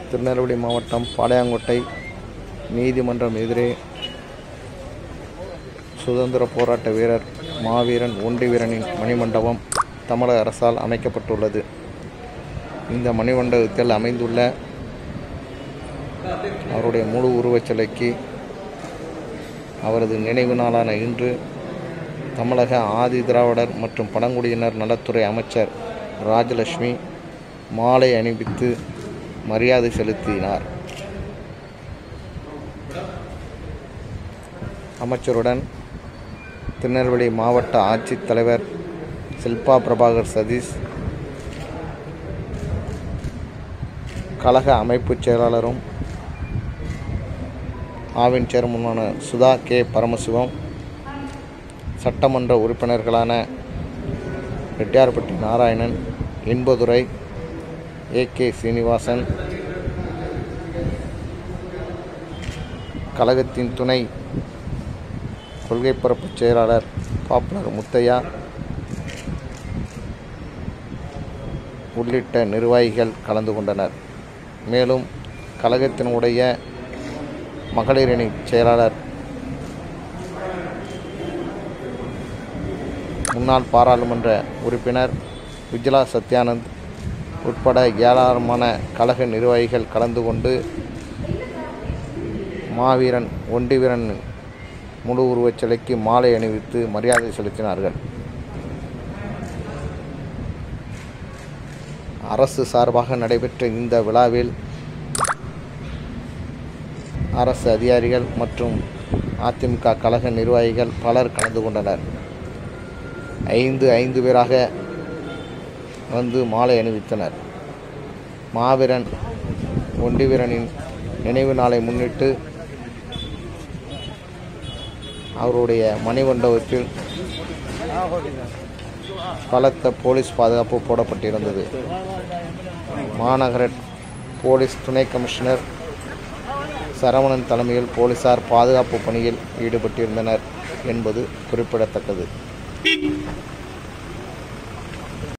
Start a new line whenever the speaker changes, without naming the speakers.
திருநெல்வேலி மாவட்டம் பாளையங்கோட்டை நீதிமன்றம் எதிரே சுதந்திர போராட்ட வீரர் மாவீரன் ஒண்டி வீரனின் மணிமண்டபம் தமிழக அரசால் அமைக்கப்பட்டுள்ளது இந்த மணிமண்டபத்தில் அமைந்துள்ள அவருடைய முழு உருவச் சிலைக்கு அவரது நினைவு நாளான இன்று தமிழக ஆதி திராவிடர் மற்றும் பழங்குடியினர் நலத்துறை அமைச்சர் ராஜலட்சுமி மாலை அணிவித்து மரியாதை செலுத்தினார் அமைச்சருடன் திருநெல்வேலி மாவட்ட ஆட்சித்தலைவர் சில்பா பிரபாகர் சதீஷ் கழக அமைப்புச் செயலாளரும் ஆவின் சேர்மனான சுதா கே பரமசிவம் சட்டமன்ற உறுப்பினர்களான ரெட்டியார்பட்டி நாராயணன் இன்பதுரை ஏ கே சீனிவாசன் கழகத்தின் துணை கொள்கை பரப்பு செயலாளர் பாப்புலர் முத்தையா உள்ளிட்ட நிர்வாகிகள் கலந்து கொண்டனர் மேலும் கழகத்தினுடைய மகளிரணி செயலாளர் முன்னாள் பாராளுமன்ற உறுப்பினர் விஜிலா சத்யானந்த் உட்பட ஏராளமான கழக நிர்வாகிகள் கலந்து கொண்டு மாவீரன் ஒண்டி வீரன் முழு உருவச் சிலைக்கு மாலை அணிவித்து மரியாதை செலுத்தினார்கள் அரசு சார்பாக நடைபெற்ற இந்த விழாவில் அரசு அதிகாரிகள் மற்றும் அதிமுக கழக நிர்வாகிகள் பலர் கலந்து கொண்டனர் ஐந்து ஐந்து பேராக வந்து மாலை அணிவித்தனர் மாவீரன் ஒண்டி வீரனின் நினைவு நாளை முன்னிட்டு அவருடைய மணிமண்டபத்தில் பலத்த போலீஸ் பாதுகாப்பு போடப்பட்டிருந்தது மாநகர போலீஸ் துணை கமிஷனர் சரவணன் தலைமையில் போலீசார் பாதுகாப்பு பணியில் ஈடுபட்டிருந்தனர் என்பது குறிப்பிடத்தக்கது